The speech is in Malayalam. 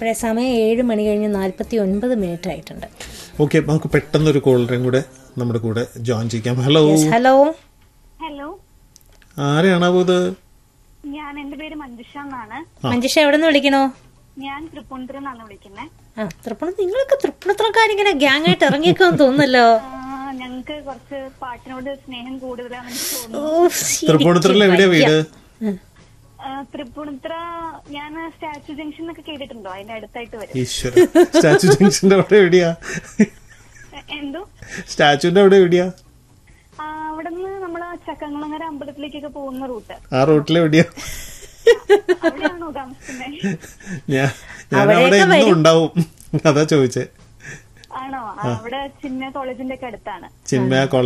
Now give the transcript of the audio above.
ഇപ്പോഴേ സമയം ഏഴ് മണി കഴിഞ്ഞ് നാൽപ്പത്തി ഒൻപത് മിനിറ്റ് ആയിട്ടുണ്ട് ഓക്കെ നമുക്ക് പെട്ടെന്നൊരു കോളറേയും കൂടെ നമ്മുടെ കൂടെ ജോയിൻ ചെയ്യാം ഹലോ യെസ് ഹലോ ഹലോ ആരെയാണാവോ ഇത് ഞാൻ എന്റെ പേര് മഞ്ജുഷ എന്നാണ് മഞ്ജുഷ എവിടെ നിന്ന് വിളിക്കണോ ഞാൻ തൃപ്പൂണിത്തുറ എന്നാണ് വിളിക്കുന്നത് ആ തൃപ്പൂണിത്ത് നിങ്ങളൊക്കെ തൃപ്പൂണിത്തുറക്കാരിങ്ങനെ ഗ്യാങ് ആയിട്ട് ഇറങ്ങിയേക്കാന്ന് തോന്നുന്നല്ലോ ഞങ്ങൾക്ക് കുറച്ച് പാട്ടിനോട് സ്നേഹം കൂടുതലാണെന്ന് എനിക്ക് തോന്നുന്നു ഓ, ശരിക്കും തൃപ്പൂണിത്തുറയിൽ എവിടെയാ വീട് ഉം. ആ, തൃപ്പൂണിത്തുറ ഞാൻ സ്റ്റാച്യു ജംഗ്ഷൻ എന്നൊക്കെ കേട്ടിട്ടുണ്ടോ അതിന്റെ അടുത്തായിട്ട് വരും ഈശ്വര സ്റ്റാച്ചു ജംഗ്ഷന്റെ അവിടെ എവിടെയാ എ- എന്തോ സ്റ്റാച്ചുവിന്റെ അവിടെ എവിടെയാ ആ, അവിടെ നിന്ന് നമ്മള് ചക്കങ്ങളങ്ങര അമ്പലത്തിലേക്കൊക്കെ പോകുന്ന റൂട്ട് ആ റോട്ടിൽ എവിടെയാ അവിടെയാണോ താമസിക്കുന്നത് ഞാൻ ഞാൻ അവിടെ എന്നും ഉണ്ടാവും അതാ ചോദിച്ചേ ആണോ ആ, അവിടെ ചിന്ന കോളേജിന്റെ ഒക്കെ അടുത്താണ് ചിന്മയ